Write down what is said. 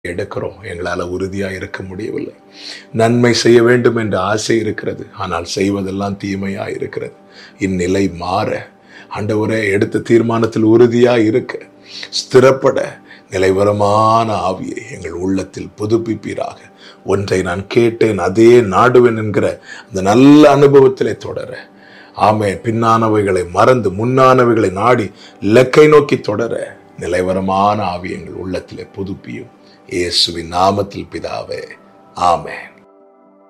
எடுக்கிறோம் எங்களால் உறுதியாக இருக்க முடியவில்லை நன்மை செய்ய வேண்டும் என்ற ஆசை இருக்கிறது ஆனால் செய்வதெல்லாம் தீமையாக இருக்கிறது இந்நிலை மாற ஆண்டவரே எடுத்த தீர்மானத்தில் உறுதியாக இருக்க ஸ்திரப்பட நிலைவரமான ஆவியை எங்கள் உள்ளத்தில் புதுப்பிப்பீராக ஒன்றை நான் கேட்டேன் அதே நாடுவேன் என்கிற அந்த நல்ல அனுபவத்திலே தொடர ஆமே பின்னானவைகளை மறந்து முன்னானவைகளை நாடி இலக்கை நோக்கி தொடர நிலைவரமான ஆவி எங்கள் உள்ளத்திலே புதுப்பியும் இயேசுவின் நாமத்தில் பிதாவே ஆமென்